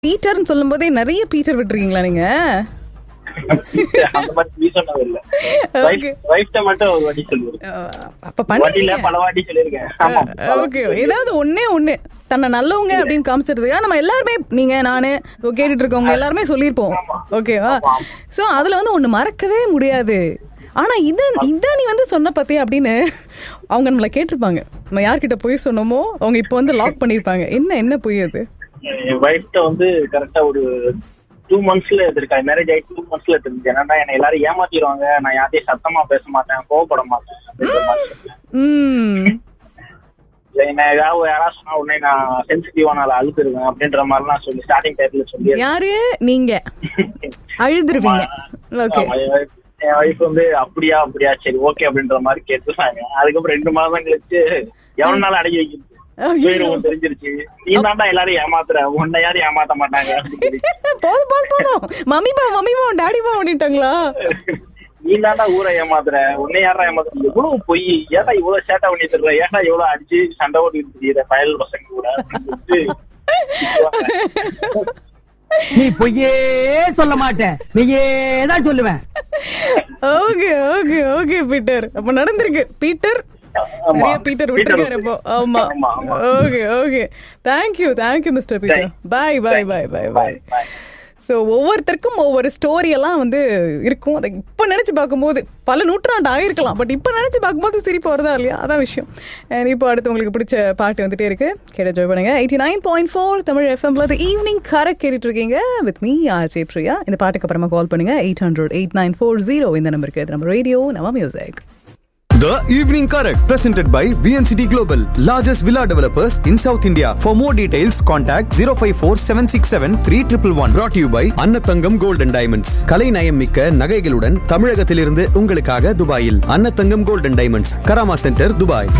பீட்டர்னு சொல்லும் போதே நிறைய பீட்டர் விட்டுருக்கீங்களா நீங்க அந்த மாதிரி ரீசன் இல்ல Okay. வைஃப்ட மட்டும் ஒரு வாட்டி சொல்லுவேன் அஹ், அப்ப வாட்டில பண்ணுங்க பல வாட்டி சொல்லியிருக்கேன் ஆமா ஓகே ஏதாவது ஒண்ணே ஒண்ணு தன்னை நல்லவங்க அப்படின்னு காமிச்சிருதுக்கா நம்ம எல்லாருமே நீங்க நானு இப்போ கேட்டுட்டு இருக்கவங்க எல்லாருமே சொல்லியிருப்போம் ஓகேவா சோ அதுல வந்து ஒண்ணு மறக்கவே முடியாது ஆனா இத இத நீ வந்து சொன்ன பத்தி அப்படின்னு அவங்க நம்மள கேட்டிருப்பாங்க நம்ம யார்கிட்ட போய் சொன்னோமோ அவங்க இப்போ வந்து லாக் பண்ணிருப்பாங்க என்ன என்ன பொய் அது என் வைஃப்ட வந்து கரெக்டா ஒரு டூ மந்த்ஸ்ல எடுத்திருக்கேன் மேரேஜ் ஆகி டூ மந்த்ஸ்ல எடுத்திருந்தேன் ஏன்னா என்னை எல்லாரும் ஏமாத்திடுவாங்க நான் யார்ட்டையும் சத்தமா பேச மாட்டேன் கோவப்பட மாட்டேன் அப்படின்ற மாதிரி சொன்னேன். ம் இல்ல என்ன ஏதாவது யாராவது சொன்னா உடனே நான் சென்சிட்டிவா நான் அழுதுருவேன் அப்படின்ற மாதிரிலாம் சொல்லி ஸ்டார்டிங் டைத்துல சொல்லி யாரு நீங்க அழுதுருவீங்க ஓகே ஆமா, என் wife- என் ஒய்ஃப் வந்து அப்படியா அப்படியா சரி ஓகே அப்படின்ற மாதிரி கேட்டுட்டாங்க அதுக்கப்புறம் ரெண்டு மாதம் கழிச்சு எவ்வளவு நாள் அடங்கி வைக்கிறது ஐயோ. சுயரூபம் தெரிஞ்சிருச்சு நீ தாண்டா எல்லாரும் ஏமாத்துற உன்னை யாரும் ஏமாத்த மாட்டாங்க அப்படின்னு சொல்லி. போதும் போதும் போதும் மம்மிப்பா மம்மிப்பா டாடிப்பா அப்படின்ட்டாங்களா நீ தாண்டா ஊரை ஏமாத்துற உன்னை யாரா ஏமாத்துற எவ்வளவு பொய் ஏன்டா இவ்வளவு சேட்டை பண்ணி தர்ற ஏன்டா இவ்வளவு அடிச்சு சண்டை ஓட்டிட்டு தெரியுற பயல் பசங்க கூட அப்படின்னு சொல்லிட்டு திட்டுவாங்க. நீ பொய்யே சொல்ல மாட்டேன் நீயே தான் சொல்லுவேன் ஓகே ஓகே ஓகே பீட்டர் அப்ப நடந்திருக்கு பீட்டர் ஆமா. நிறைய பீட்டர் விட்டுருக்காரு இப்போ ஆமா ஆமா, ஆமா. Okay okay thank you thank you mister Peter bye bye bye bye bye Bye, bye. So ஒவ்வொருத்தருக்கும் ஒவ்வொரு ஸ்டோரி எல்லாம் வந்து இருக்கும் அதை இப்போ நினைச்சு பார்க்கும்போது பல நூற்றாண்டு ஆயிருக்கலாம் பட் இப்போ நினைச்சு பார்க்கும்போது சிரிப்பு வருதா இல்லையா அதான் விஷயம் And இப்போ அடுத்து உங்களுக்கு பிடிச்ச பாட்டு வந்துட்டே இருக்கு கேட்ட ஜோய் பண்ணுங்க eighty nine point four Tamil எஃப்எம்ல ஈவினிங் கரெக்ட் கேட்டுட்டு இருக்கீங்க with me R J Priya இந்த பாட்டுக்கு அப்புறமா கால் பண்ணுங்க eight hundred eight nine four zero இந்த நம்பருக்கு இது நம்ம ரேடியோ நம்ம music The Evening Correct, presented by VNCT Global, largest villa developers in South India. For more details, contact 054 767 3111. Brought to you by Annathangam Gold and Diamonds. கலை நயம் மிக்க நகைகளுடன் தமிழகத்திலிருந்து உங்களுக்காக துபாயில் Annathangam Gold and Diamonds, Karama centre Dubai